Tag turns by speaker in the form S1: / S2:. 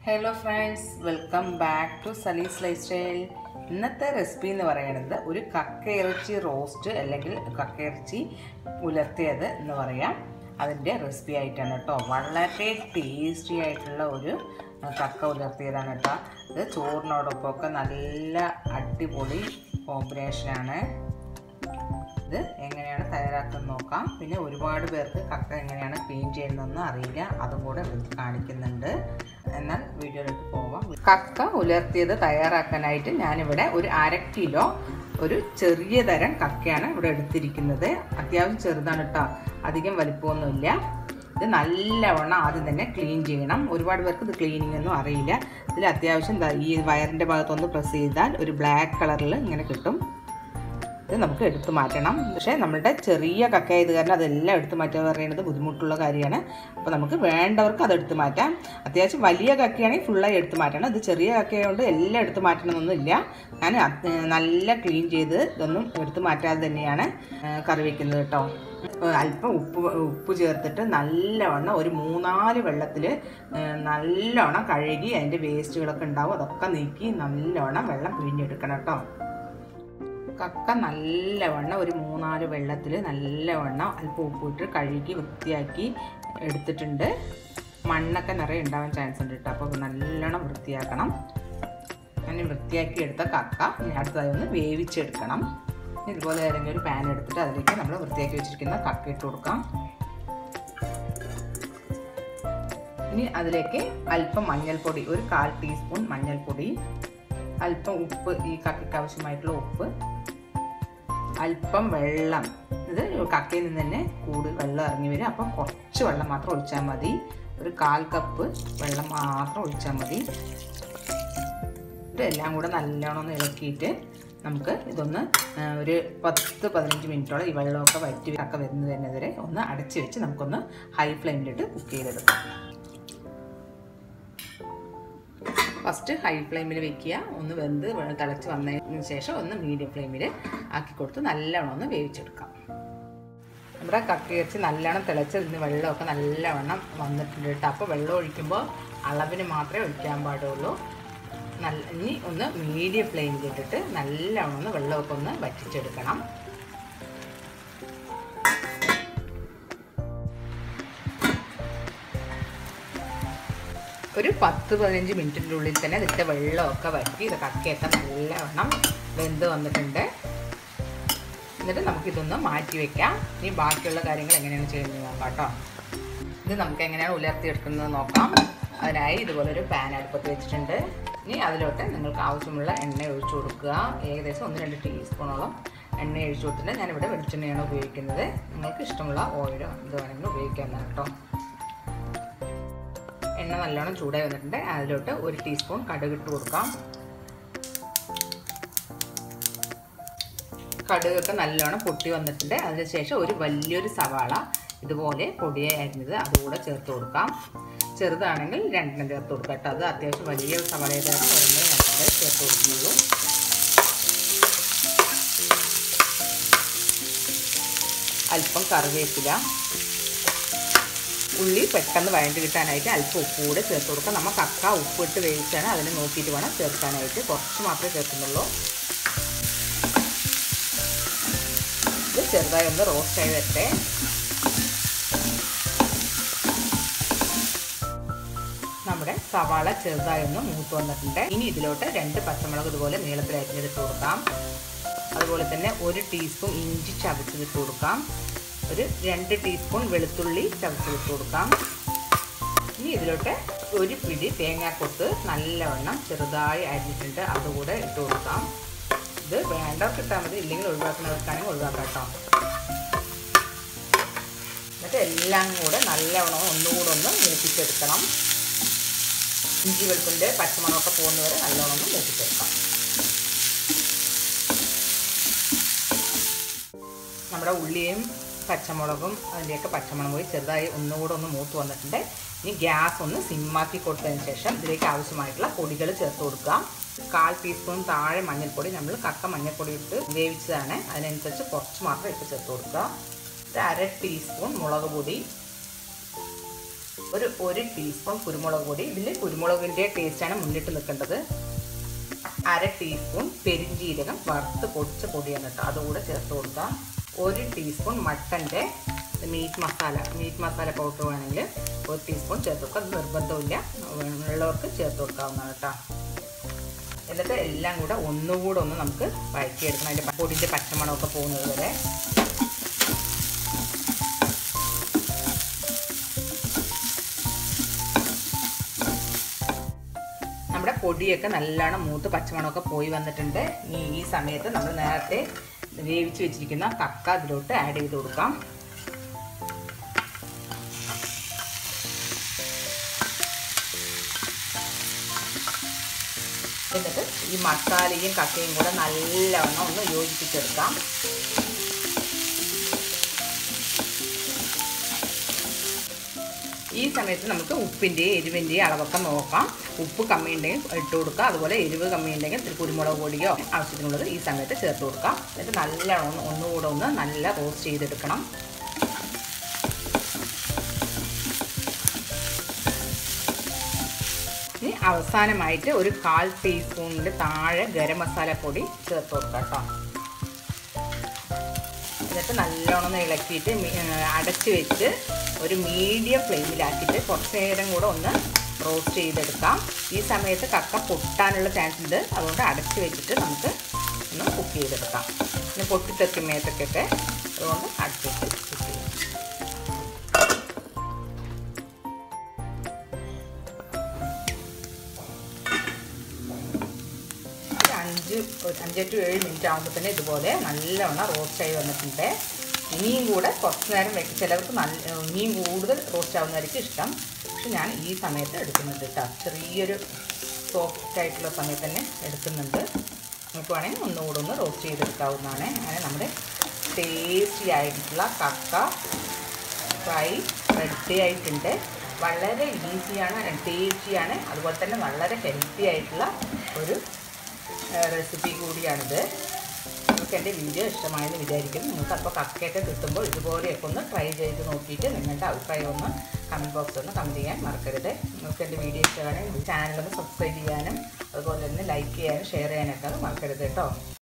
S1: hello friends welcome back to Salees life style ഇന്നത്തെ recipe എന്ന് പറയുന്നത് ഒരു കക്കയിറച്ചി റോസ്റ്റ് അല്ലെങ്കിൽ കക്കയിറച്ചി ഉലർത്തിയത് എന്ന് പറയാം അതിൻ്റെ റെസിപ്പി ആയിട്ടാണ് കേട്ടോ വളരെ ടേസ്റ്റി ആയിട്ടുള്ള ഒരു കക്ക ഉലർത്തിയതാണ് കേട്ടോ ഇത് ചോറിനോടൊപ്പമൊക്കെ നല്ല അടിപൊളി കോമ്പിനേഷനാണ് ഇത് എങ്ങനെയാണ് തയ്യാറാക്കുന്നത് നോക്കാം പിന്നെ ഒരുപാട് പേർക്ക് കക്ക എങ്ങനെയാണ് ക്ലീൻ ചെയ്യുന്നതെന്ന് അറിയില്ല അതും കൂടെ കാണിക്കുന്നുണ്ട് എന്നാൽ വീഡിയോയിലേക്ക് പോവാം കക്ക ഉലർത്തിയത് തയ്യാറാക്കാനായിട്ട് ഞാനിവിടെ ഒരു അര കിലോ ഒരു ചെറിയ തരം കക്കയാണ് ഇവിടെ എടുത്തിരിക്കുന്നത് അത്യാവശ്യം ചെറുതാണ് കേട്ടോ അധികം വലിപ്പമൊന്നുമില്ല ഇത് നല്ലവണ്ണം ആദ്യം തന്നെ ക്ലീൻ ചെയ്യണം ഒരുപാട് പേർക്ക് ഇത് ക്ലീനിങ് ഒന്നും അറിയില്ല ഇതിൽ അത്യാവശ്യം ഈ വയറിൻ്റെ ഭാഗത്തൊന്ന് പ്രസ് ചെയ്താൽ ഒരു ബ്ലാക്ക് കളറിൽ ഇങ്ങനെ കിട്ടും ഇത് നമുക്ക് എടുത്തു മാറ്റണം പക്ഷേ നമ്മളുടെ ചെറിയ കക്ക ആയത് കാരണം അതെല്ലാം എടുത്തു മാറ്റുക പറയുന്നത് ബുദ്ധിമുട്ടുള്ള കാര്യമാണ് അപ്പോൾ നമുക്ക് വേണ്ടവർക്ക് അത് എടുത്തു മാറ്റാം അത്യാവശ്യം വലിയ കക്കയാണെങ്കിൽ ഫുള്ളായി എടുത്തു മാറ്റണം ഇത് ചെറിയ കക്കയായതുകൊണ്ട് എല്ലാം എടുത്തു മാറ്റണമെന്നൊന്നുമില്ല ഞാൻ നല്ല ക്ലീൻ ചെയ്ത് ഇതൊന്നും എടുത്തു മാറ്റാതെ തന്നെയാണ് കറി വയ്ക്കുന്നത് കേട്ടോ അല്പം ഉപ്പ് ഉപ്പ് ചേർത്തിട്ട് നല്ലവണ്ണം ഒരു മൂന്നാല് വെള്ളത്തിൽ നല്ലവണ്ണം കഴുകി അതിൻ്റെ വേസ്റ്റുകളൊക്കെ ഉണ്ടാവും അതൊക്കെ നീക്കി നല്ലവണ്ണം വെള്ളം പിഴിഞ്ഞെടുക്കണം കേട്ടോ കക്ക നല്ലവണ്ണം ഒരു മൂന്നാല് വെള്ളത്തിൽ നല്ലവണ്ണം അല്പം ഉപ്പിട്ട് കഴുകി വൃത്തിയാക്കി എടുത്തിട്ടുണ്ട് മണ്ണൊക്കെ നിറയെ ഉണ്ടാവാൻ ചാൻസ് ഉണ്ട് കേട്ടോ അപ്പോൾ നല്ലോണം വൃത്തിയാക്കണം അങ്ങനെ വൃത്തിയാക്കി എടുത്ത കക്ക ഇനി അടുത്തതായി ഒന്ന് വേവിച്ചെടുക്കണം ഇതുപോലെ ഏതെങ്കിലും ഒരു പാൻ എടുത്തിട്ട് അതിലേക്ക് നമ്മൾ വൃത്തിയാക്കി വെച്ചിരിക്കുന്ന കക്ക ഇട്ട് കൊടുക്കാം ഇനി അതിലേക്ക് അല്പം മഞ്ഞൾപ്പൊടി ഒരു കാൽ ടീസ്പൂൺ മഞ്ഞൾപ്പൊടി അല്പം ഉപ്പ് ഈ കക്കയ്ക്ക് ആവശ്യമായിട്ടുള്ള ഉപ്പ് അല്പം വെള്ളം ഇത് കക്കയിൽ നിന്ന് തന്നെ കൂടുതൽ വെള്ളം ഇറങ്ങി വരും അപ്പം കുറച്ച് വെള്ളം മാത്രം ഒഴിച്ചാൽ മതി ഒരു കാൽ കപ്പ് വെള്ളം മാത്രം ഒഴിച്ചാൽ മതി ഇതെല്ലാം കൂടെ നല്ലോണം ഒന്ന് ഇളക്കിയിട്ട് നമുക്ക് ഇതൊന്ന് ഒരു പത്ത് പതിനഞ്ച് മിനിറ്റോളം ഈ വെള്ളമൊക്കെ വറ്റി കക്ക വരുന്നത് വരെ ഒന്ന് അടച്ച് വെച്ച് നമുക്കൊന്ന് ഹൈ ഫ്ലെയിമിലിട്ട് കുക്ക് ചെയ്തെടുക്കാം ഫസ്റ്റ് ഹൈ ഫ്ലെയിമിൽ വെക്കുക ഒന്ന് വെന്ത് തിളച്ച് വന്നതിന് ശേഷം ഒന്ന് മീഡിയം ഫ്ലെയിമിൽ ആക്കി കൊടുത്ത് നല്ലവണ്ണം ഒന്ന് വേവിച്ചെടുക്കാം നമ്മുടെ കക്കയിറച്ചി നല്ലോണം തിളച്ച് ഇതിന് വെള്ളമൊക്കെ നല്ലവണ്ണം വന്നിട്ടുണ്ട് കേട്ടോ അപ്പോൾ വെള്ളം ഒഴിക്കുമ്പോൾ അളവിന് മാത്രമേ ഒഴിക്കാൻ പാടുള്ളൂ നല്ല ഇനി ഒന്ന് മീഡിയം ഫ്ലെയിമിൽ ഇട്ടിട്ട് നല്ലവണ്ണം ഒന്ന് വെള്ളമൊക്കെ ഒന്ന് വറ്റിച്ചെടുക്കണം ഒരു പത്ത് പതിനഞ്ച് മിനിറ്റിൻ്റെ ഉള്ളിൽ തന്നെ ഇതിൻ്റെ വെള്ളമൊക്കെ വറ്റി ഇത് കക്കയൊക്കെ നല്ലവണ്ണം വെന്ത് വന്നിട്ടുണ്ട് എന്നിട്ട് നമുക്കിതൊന്ന് മാറ്റി വെക്കാം ഇനി ബാക്കിയുള്ള കാര്യങ്ങൾ എങ്ങനെയാണ് ചെയ്യുന്നത് നോക്കാം കേട്ടോ ഇത് നമുക്ക് എങ്ങനെയാണ് ഉലർത്തിയെടുക്കുന്നത് നോക്കാം അതിനായി ഇതുപോലെ ഒരു പാൻ അടുപ്പത്ത് വെച്ചിട്ടുണ്ട് ഇനി അതിലോട്ട് നിങ്ങൾക്ക് ആവശ്യമുള്ള എണ്ണ ഒഴിച്ചു കൊടുക്കുക ഏകദേശം ഒന്ന് രണ്ട് ടീസ്പൂണോളം എണ്ണ ഒഴിച്ചു കൊടുത്തിട്ട് ഞാനിവിടെ വെളിച്ചെണ്ണയാണ് ഉപയോഗിക്കുന്നത് നിങ്ങൾക്ക് ഇഷ്ടമുള്ള ഓയിലോ ഇത് വേണമെങ്കിലും ഉപയോഗിക്കാവുന്നതാണ് കേട്ടോ എണ്ണ നല്ലോണം ചൂടായി വന്നിട്ടുണ്ട് അതിലോട്ട് ഒരു ടീസ്പൂൺ കടുക് ഇട്ട് കൊടുക്കാം കടുകൊക്കെ നല്ലോണം പൊട്ടി വന്നിട്ടുണ്ട് അതിനുശേഷം ഒരു വലിയൊരു സവാള ഇതുപോലെ പൊടിയായി അരിഞ്ഞത് അതുകൂടെ ചേർത്ത് കൊടുക്കാം ചെറുതാണെങ്കിൽ രണ്ടെണ്ണം ചേർത്ത് കൊടുക്കാം കേട്ടോ അത് അത്യാവശ്യം വലിയ സവാള ഏതാണ് ഒരെണ്ണം ഞങ്ങൾ ചേർത്ത് കൊടുക്കുന്നുള്ളൂ അല്പം കറിവേപ്പില ഉള്ളി പെട്ടെന്ന് വഴണ്ട് കിട്ടാനായിട്ട് അല്പം ഉപ്പ് കൂടെ ചേർത്ത് കൊടുക്കാം നമ്മൾ കക്ക ഉപ്പിട്ട് വേവിച്ചാണ് അതിന് നോക്കിയിട്ട് വേണം ചേർക്കാനായിട്ട് കുറച്ച് മാത്രമേ ചേർക്കുന്നുള്ളൂ ഇത് ചെറുതായി ഒന്ന് റോസ്റ്റായി വരട്ടെ നമ്മുടെ സവാള ചെറുതായി ഒന്ന് മൂത്ത് വന്നിട്ടുണ്ട് ഇനി ഇതിലോട്ട് രണ്ട് പച്ചമുളക് ഇതുപോലെ നീളത്തിൽ അരിഞ്ഞെടുത്ത് കൊടുക്കാം അതുപോലെ തന്നെ ഒരു ടീസ്പൂൺ ഇഞ്ചി ചതച്ചതിട്ട് കൊടുക്കാം ഒരു രണ്ട് ടീസ്പൂൺ വെളുത്തുള്ളി ചതച്ചെടുത്ത് കൊടുക്കാം ഇനി ഇതിലോട്ട് ഒരു പിടി തേങ്ങാക്കൊത്ത് നല്ലവണ്ണം ചെറുതായി അരിഞ്ഞിട്ടുണ്ട് അതുകൂടെ ഇട്ട് കൊടുക്കാം ഇത് വേണ്ടവർക്ക് ഇട്ടാൽ മതി ഇല്ലെങ്കിൽ ഒഴിവാക്കുന്നവർക്കാണെങ്കിൽ ഒഴിവാക്കാം കേട്ടോ എന്നിട്ട് എല്ലാം കൂടെ നല്ലവണ്ണം ഒന്നുകൂടെ ഒന്ന് മൂപ്പിച്ചെടുക്കണം ഇഞ്ചി വെളുപ്പിൻ്റെ പച്ചമണമൊക്കെ പോകുന്നവരെ നല്ലോണം ഒന്ന് മൂപ്പിച്ചെടുക്കാം നമ്മുടെ ഉള്ളിയും പച്ചമുളകും അതിൻ്റെയൊക്കെ പച്ചമണം പോയി ചെറുതായി ഒന്നുകൂടെ ഒന്ന് മൂത്ത് വന്നിട്ടുണ്ട് ഇനി ഗ്യാസ് ഒന്ന് സിമ്മാക്കി കൊടുത്തതിന് ശേഷം ഇതിലേക്ക് ആവശ്യമായിട്ടുള്ള പൊടികൾ ചേർത്ത് കൊടുക്കുക കാൽ ടീസ്പൂൺ താഴെ മഞ്ഞൾപ്പൊടി നമ്മൾ കക്ക മഞ്ഞൾപ്പൊടി ഇട്ട് വേവിച്ചതാണ് അതിനനുസരിച്ച് കുറച്ച് മാത്രം ഇട്ട് ചേർത്ത് കൊടുക്കുക ഒരു അര ടീസ്പൂൺ മുളക് പൊടി ഒരു ഒരു ടീസ്പൂൺ കുരുമുളക് പൊടി ഇതിൽ കുരുമുളകിൻ്റെ ടേസ്റ്റാണ് മുന്നിട്ട് നിൽക്കേണ്ടത് അര ടീസ്പൂൺ പെരിഞ്ജീരകം വറുത്ത് പൊടിച്ച പൊടിയാണ് കേട്ടോ അതുകൂടെ ചേർത്ത് കൊടുക്കാം ഒരു ടീസ്പൂൺ മട്ടൻ്റെ meat masala meat masala powder വേണമെങ്കിൽ ഒരു ടീസ്പൂൺ ചേർത്ത് കൊടുക്കുക അത് നിർബന്ധമില്ല ഉള്ളവർക്ക് ചേർത്ത് കൊടുക്കാവുന്നതാണ് കേട്ടോ എന്നിട്ട് എല്ലാം കൂടെ ഒന്നുകൂടെ ഒന്ന് നമുക്ക് വഴറ്റിയെടുക്കണം അതിൻ്റെ പൊടിൻ്റെ പച്ചമണമൊക്കെ പോകുന്നത് വരെ നമ്മുടെ പൊടിയൊക്കെ നല്ലോണം മൂത്ത് പച്ചമണമൊക്കെ പോയി വന്നിട്ടുണ്ട് ഇനി ഈ സമയത്ത് നമ്മൾ നേരത്തെ വേവിച്ച് വെച്ചിരിക്കുന്ന കക്ക അതിലോട്ട് ആഡ് ചെയ്ത് കൊടുക്കാം എന്നിട്ട് ഈ മസാലയും കക്കയും കൂടെ നല്ലവണ്ണം ഒന്ന് യോജിപ്പിച്ചെടുക്കാം ഈ സമയത്ത് നമുക്ക് ഉപ്പിൻ്റെയും എരിവിൻ്റെയും അളവൊക്കെ നോക്കാം ഉപ്പ് കമ്മി ഉണ്ടെങ്കിൽ ഇട്ട് കൊടുക്കുക അതുപോലെ എരിവ് കമ്മി ഉണ്ടെങ്കിൽ ഇത്തിരി കുരുമുളക് പൊടിയോ ആവശ്യത്തിനുള്ളത് ഈ സമയത്ത് ചേർത്ത് കൊടുക്കാം എന്നിട്ട് നല്ലോണം ഒന്നുകൂടെ ഒന്ന് നല്ല റോസ്റ്റ് ചെയ്തെടുക്കണം ഇനി അവസാനമായിട്ട് ഒരു കാൽ ടീസ്പൂണിൻ്റെ താഴെ ഗരം മസാല പൊടി ചേർത്ത് കൊടുക്കാം കേട്ടോ എന്നിട്ട് നല്ലോണം ഒന്ന് ഇളക്കിയിട്ട് അടച്ച് വെച്ച് ഒരു മീഡിയം ഫ്ലെയിമിലാക്കിയിട്ട് കുറച്ച് നേരം കൂടെ ഒന്ന് റോസ്റ്റ് ചെയ്തെടുക്കാം ഈ സമയത്ത് കക്ക പൊട്ടാനുള്ള ചാൻസ് ഉണ്ട് അതുകൊണ്ട് അടച്ച് വെച്ചിട്ട് നമുക്ക് ഒന്ന് കുക്ക് ചെയ്തെടുക്കാം പിന്നെ പൊട്ടിത്തെറിക്കും മേത്തൊക്കെ അതുകൊണ്ട് അടച്ച് വെച്ച് കുക്ക് ചെയ്യാം അഞ്ച് അഞ്ച് ടു ഏഴ് മിനിറ്റ് ആകുമ്പോൾ തന്നെ ഇതുപോലെ നല്ലവണ്ണം റോസ്റ്റ് ആയി വന്നിട്ടുണ്ട് ഇനിയും കൂടെ കുറച്ച് നേരം വെക്കും ചിലവർക്ക് നല്ല ഇനിയും കൂടുതൽ റോസ്റ്റ് ആവുന്നതായിരിക്കും ഇഷ്ടം പക്ഷെ ഞാൻ ഈ സമയത്ത് എടുക്കുന്നുണ്ട് കേട്ടോ ചെറിയൊരു സോഫ്റ്റ് ആയിട്ടുള്ള സമയത്ത് തന്നെ എടുക്കുന്നുണ്ട് നമുക്ക് വേണമെങ്കിൽ ഒന്നുകൂടെ ഒന്ന് റോസ്റ്റ് ചെയ്തെടുക്കാവുന്നതാണ് അങ്ങനെ നമ്മുടെ ടേസ്റ്റി ആയിട്ടുള്ള കക്ക ഫ്രൈ റെഡി ആയിട്ടുണ്ട് വളരെ ഈസിയാണ് ടേസ്റ്റിയാണ് അതുപോലെ തന്നെ വളരെ ഹെൽത്തി ആയിട്ടുള്ള ഒരു റെസിപ്പി കൂടിയാണിത് നിങ്ങൾക്ക് എൻ്റെ വീഡിയോ ഇഷ്ടമായെന്ന് വിചാരിക്കുന്നു നിങ്ങൾക്ക് അപ്പോൾ കക്കയൊക്കെ കിട്ടുമ്പോൾ ഇതുപോലെയൊക്കെ ഒന്ന് ട്രൈ ചെയ്ത് നോക്കിയിട്ട് നിങ്ങളുടെ അഭിപ്രായം ഒന്ന് കമൻറ്റ് ബോക്സിൽ ഒന്ന് കമൻറ്റ് ചെയ്യാൻ മറക്കരുത് നിങ്ങൾക്ക് എൻ്റെ വീഡിയോ ഇഷ്ടമാണെങ്കിൽ ചാനലൊന്ന് സബ്സ്ക്രൈബ് ചെയ്യാനും അതുപോലെ തന്നെ ലൈക്ക് ചെയ്യാനും ഷെയർ ചെയ്യാനൊക്കെ മറക്കരുത് കേട്ടോ